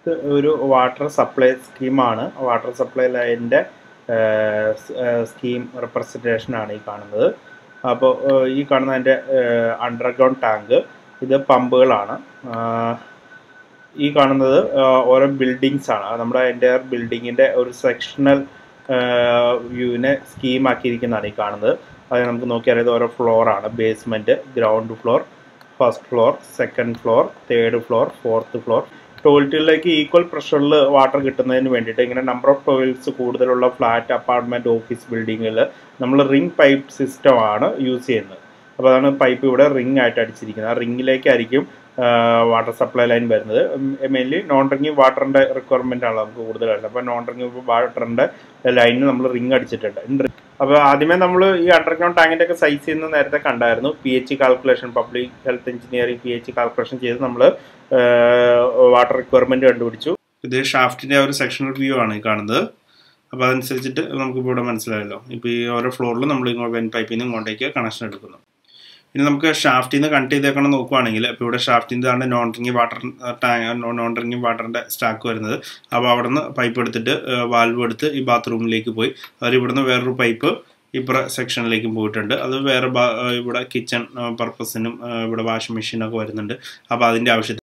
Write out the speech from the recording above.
ഇത് ഒരു water supply സ്കീമാണ് വാട്ടർ സപ്ലൈ ലൈനിൻ്റെ സ്കീം റെപ്രസെൻറ്റേഷനാണ് ഈ കാണുന്നത് അപ്പോൾ ഈ കാണുന്നതിൻ്റെ അണ്ടർഗ്രൗണ്ട് ടാങ്ക് ഇത് പമ്പുകളാണ് ഈ കാണുന്നത് ഓരോ ബിൽഡിങ്സ് ആണ് നമ്മുടെ എൻ്റയർ ബിൽഡിങ്ങിൻ്റെ ഒരു സെക്ഷണൽ വ്യൂവിനെ സ്കീം ആക്കിയിരിക്കുന്നതാണ് ഈ കാണുന്നത് അത് നമുക്ക് നോക്കിയാൽ ഇത് ഓരോ ഫ്ലോറാണ് basement ground floor first floor second floor third floor fourth floor ടോയ്ലറ്റുകളിലേക്ക് ഈക്വൽ പ്രഷറിൽ വാട്ടർ കിട്ടുന്നതിന് വേണ്ടിയിട്ട് ഇങ്ങനെ നമ്പർ ഓഫ് ടോയ്ലറ്റ്സ് കൂടുതലുള്ള ഫ്ലാറ്റ് അപ്പാർട്ട്മെൻറ്റ് ഓഫീസ് ബിൽഡിങ്ങുകൾ നമ്മൾ റിംഗ് പൈപ്പ് സിസ്റ്റമാണ് യൂസ് ചെയ്യുന്നത് അപ്പോൾ അതാണ് പൈപ്പ് ഇവിടെ റിംഗ് ആയിട്ട് അടിച്ചിരിക്കുന്നത് ആ റിങ്ങിലേക്കായിരിക്കും വാട്ടർ സപ്ലൈ ലൈൻ വരുന്നത് മെയിൻലി നോൺ ഡ്രിങ്കിങ് വാട്ടറിൻ്റെ റിക്വയർമെൻ്റ് ആണ് നമുക്ക് കൂടുതലായിട്ട് അപ്പോൾ നോൺ ഡ്രിങ്കിങ് വാട്ടറിൻ്റെ ലൈനിന് നമ്മൾ റിംഗ് അടിച്ചിട്ടുണ്ട് അപ്പോൾ ആദ്യമേ നമ്മൾ ഈ അണ്ടർഗ്രൗണ്ട് ടാങ്കിൻ്റെ ഒക്കെ സൈസ് ചെയ്യുന്ന നേരത്തെ കണ്ടായിരുന്നു P H calculation public health engineering P H calculation ചെയ്ത് നമ്മൾ വാട്ടർ റിക്വയർമെൻറ്റ് കണ്ടുപിടിച്ചു ഇത് ഷാഫ്റ്റിൻ്റെ ഒരു സെക്ഷണൽ വ്യൂ ആണ് ഈ കാണുന്നത് അപ്പോൾ അതനുസരിച്ചിട്ട് നമുക്കിപ്പോൾ ഇവിടെ മനസ്സിലായല്ലോ ഇപ്പോൾ ഈ ഓരോ ഫ്ലോറിലും നമ്മൾ ഇങ്ങോട്ട് വെൻ പൈപ്പിൽ നിന്ന് ഇങ്ങോട്ടേക്ക് കണക്ഷൻ എടുക്കുന്നു ഇനി നമുക്ക് ഷാഫ്റ്റിൽ നിന്ന് കണക്ട് ചെയ്തേക്കണം നോക്കുവാണെങ്കിൽ ഇപ്പോൾ ഇവിടെ ഷാഫ്റ്റിൻ്റെ ആണ് non drinking water tank non drinking വാട്ടറിൻ്റെ സ്റ്റാക്ക് വരുന്നത് അപ്പോൾ അവിടെ നിന്ന് പൈപ്പ് എടുത്തിട്ട് വാൽവ് എടുത്ത് ഈ ബാത്റൂമിലേക്ക് പോയി അവർ ഇവിടുന്ന് വേറൊരു പൈപ്പ് ഇപ്പുറ സെക്ഷനിലേക്കും പോയിട്ടുണ്ട് അത് വേറെ ഇവിടെ കിച്ചൺ പർപ്പസിനും ഇവിടെ വാഷിംഗ് മെഷീനൊക്കെ വരുന്നുണ്ട് അപ്പോൾ അതിൻ്റെ ആവശ്യത്തിന്